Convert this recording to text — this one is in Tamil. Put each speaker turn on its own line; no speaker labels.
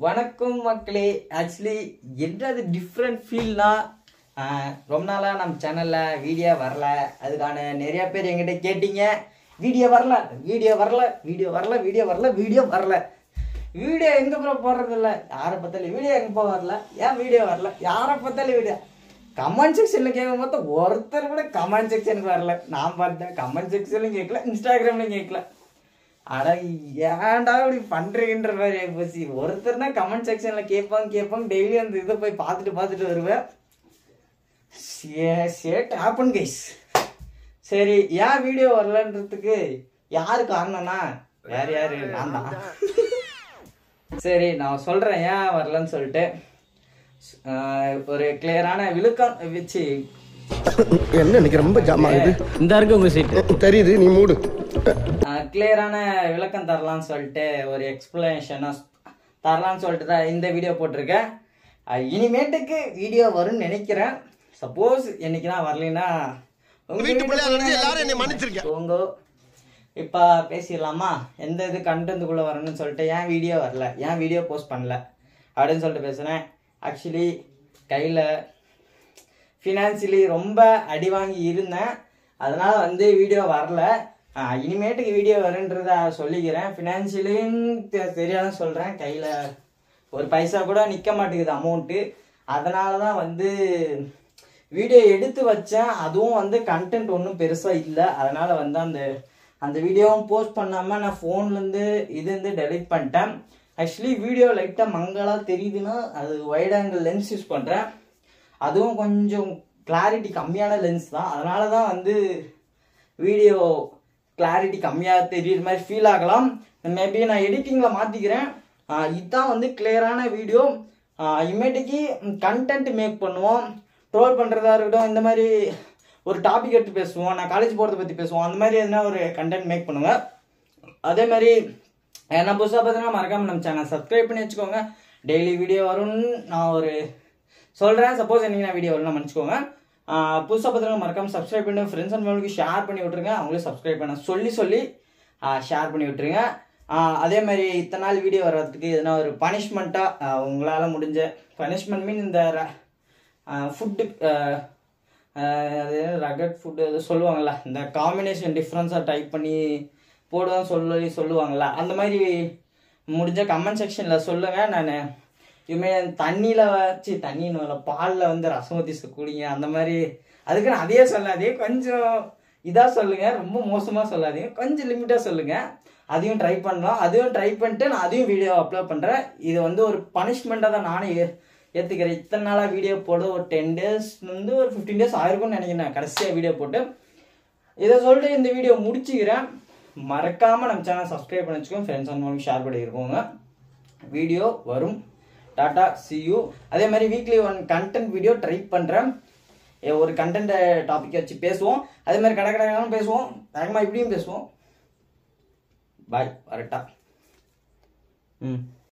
வணக்கம் மக்களே ஆக்சுவலி என்னது டிஃப்ரெண்ட் ஃபீல்னா ரொம்ப நாளாக நம்ம சேனலில் வீடியோ வரல அதுக்கான நிறைய பேர் என்கிட்ட கேட்டீங்க வீடியோ வரல வீடியோ வரல வீடியோ வரல வீடியோ வரல வீடியோ வரல வீடியோ எங்கே ப்ரோ போடுறதில்ல யாரை பார்த்தாலும் வீடியோ எங்கே போக வரல ஏன் வீடியோ வரல யாரை பார்த்தாலும் வீடியோ கமெண்ட் செக்ஷனில் கேட்கும் பார்த்தா ஒருத்தர் கூட கமெண்ட் செக்ஷனுக்கு வரல நான் பார்த்தேன் கமெண்ட் செக்ஷன்லையும் கேட்கல இன்ஸ்டாகிராம்லையும் கேட்கல அட ஏன்டா இப்படி பண்றீங்கன்ற மாதிரி ஆயிப்போச்சு ஒருத்தர்னா கமெண்ட் செக்ஷன்ல கேட்பாங்க கேட்பாங்க டெய்லி அந்த இதை போய் பார்த்துட்டு பார்த்துட்டு வருவேன் ஷேட் ஹேப்பன் கைஸ் சரி ஏன் வீடியோ வரலன்றதுக்கு யாரு காரணம்னா வேற யாரு நான் தான் சரி நான் சொல்றேன் ஏன் வரலன்னு சொல்லிட்டு ஆஹ் ஒரு கிளியரான விழுக்கம் வச்சு
என்ன இன்னைக்கு ரொம்ப ஜாம் ஆகுது
இந்த இருக்கு உங்க சீட்டு
தெரியுது நீ மூடு
கிளியரான விளக்கம் தரலாம்னு சொல்லிட்டு ஒரு எக்ஸ்பிளனேஷனாக தரலாம்னு சொல்லிட்டு தான் இந்த வீடியோ போட்டிருக்கேன் அஹ் இனிமேட்டுக்கு வீடியோ வரும்னு நினைக்கிறேன் சப்போஸ் என்னைக்கு நான் வரலைன்னா உங்க
வீட்டு பிள்ளையா நினைச்சு
வீட்டுக்கு
எல்லாரும் என்னை மன்னிச்சிருக்க.
போங்க இப்போ பேசிடலாமா எந்த இது கண்டென்ட்டுக்குள்ளே வரணும்னு சொல்லிட்டு ஏன் வீடியோ வரல ஏன் வீடியோ போஸ்ட் பண்ணல அப்படின்னு சொல்லிட்டு பேசுனேன் ஆக்சுவலி கையில் ஃபினான்சியலி ரொம்ப அடி வாங்கி இருந்தேன் அதனால வந்து வீடியோ வரல ஆஹ் இனிமேட்டுக்கு வீடியோ வருன்றத சொல்லிக்கிறேன் ஃபினான்சியலின்னு தெரியாத சொல்கிறேன் கையில் ஒரு பைசா கூட நிற்க மாட்டேங்குது அமௌண்ட்டு அதனால தான் வந்து வீடியோ எடுத்து வச்சேன் அதுவும் வந்து கண்டென்ட் ஒன்றும் பெருசாக இல்லை அதனால வந்து அந்த அந்த வீடியோவும் போஸ்ட் பண்ணாமல் நான் ஃபோன்லேருந்து இது வந்து டெலிட் பண்ணிட்டேன் ஆக்சுவலி வீடியோ லைட்டாக மங்கலாக தெரியுதுன்னா அது வைட் ஆங்கிள் லென்ஸ் யூஸ் பண்ணுறேன் அதுவும் கொஞ்சம் கிளாரிட்டி கம்மியான லென்ஸ் தான் அதனால தான் வந்து வீடியோ கிளாரிட்டி கம்மியாக தெரியுற மாதிரி ஃபீல் ஆகலாம் மேபி நான் எடிட்டிங்கில் மாற்றிக்கிறேன் இதுதான் வந்து கிளியரான வீடியோ இமேட்டுக்கு கண்டென்ட் மேக் பண்ணுவோம் ட்ரோல் பண்ணுறதா இருக்கட்டும் இந்த மாதிரி ஒரு டாபிக் எடுத்து பேசுவோம் நான் காலேஜ் போகிறத பற்றி பேசுவோம் அந்த மாதிரி எதனா ஒரு கண்டென்ட் மேக் பண்ணுவேன் அதே மாதிரி என்ன புதுசாக பார்த்தீங்கன்னா மறக்காம நம்ம சேனல் சப்ஸ்கிரைப் பண்ணி வச்சுக்கோங்க டெய்லி வீடியோ வரும்னு நான் ஒரு சொல்கிறேன் சப்போஸ் என்னைக்கு நான் வீடியோ வரலாம் மன்னிச்சுக்கோங்க புதுசாக பார்த்தீங்கன்னா மறக்காம சப்ஸ்கிரைப் பண்ணி ஃப்ரெண்ட்ஸ் அண்ட் ஃபேமிலிக்கு ஷேர் பண்ணி விட்ருங்க அவங்களே சப்ஸ்கிரைப் பண்ண சொல்லி சொல்லி ஷேர் பண்ணி விட்ருங்க ஆஹ் அதே மாதிரி இத்தனை நாள் வீடியோ வர்றதுக்கு எதனா ஒரு பனிஷ்மெண்ட்டாக உங்களால் முடிஞ்ச பனிஷ்மெண்ட் மீன் இந்த ஃபுட்டு அது ரகட் ஃபுட்டு அது சொல்லுவாங்கள்ல இந்த காம்பினேஷன் டிஃப்ரென்ஸாக டைப் பண்ணி போடுவோம் சொல்லி சொல்லுவாங்கள்ல அந்த மாதிரி முடிஞ்ச கமெண்ட் செக்ஷனில் சொல்லுங்கள் நான் இதுமே தண்ணியில் வச்சு தண்ணின்னு வரல பாலில் வந்து ரசம் ஊற்றி குடிங்க அந்த மாதிரி அதுக்கு நான் அதையே சொல்லாதே கொஞ்சம் இதாக சொல்லுங்கள் ரொம்ப மோசமாக சொல்லாதீங்க கொஞ்சம் லிமிட்டாக சொல்லுங்கள் அதையும் ட்ரை பண்ணலாம் அதையும் ட்ரை பண்ணிட்டு நான் அதையும் வீடியோ அப்லோட் பண்ணுறேன் இது வந்து ஒரு பனிஷ்மெண்ட்டாக தான் நானே ஏ ஏற்றுக்கிறேன் இத்தனை நாளாக வீடியோ போட ஒரு டென் டேஸ் வந்து ஒரு ஃபிஃப்டீன் டேஸ் ஆயிருக்கும்னு நினைக்கிறேன் கடைசியாக வீடியோ போட்டு இதை சொல்லிட்டு இந்த வீடியோ முடிச்சுக்கிறேன் மறக்காமல் நம்ம சேனல் சப்ஸ்கிரைப் பண்ணி வச்சுக்கோங்க ஃப்ரெண்ட்ஸ் அண்ட் மூலம் ஷேர் பண்ணியிருக்கோங்க வீடியோ வரும் டாட்டா சியூ அதே மாதிரி weekly one content video try பண்ணுறேன் ஒரு கண்டென்ட் டாபிக் வச்சு பேசுவோம் அதே மாதிரி கடை கடை பேசுவோம் வேகமாக இப்படியும் பேசுவோம் பாய் வரட்டா ம்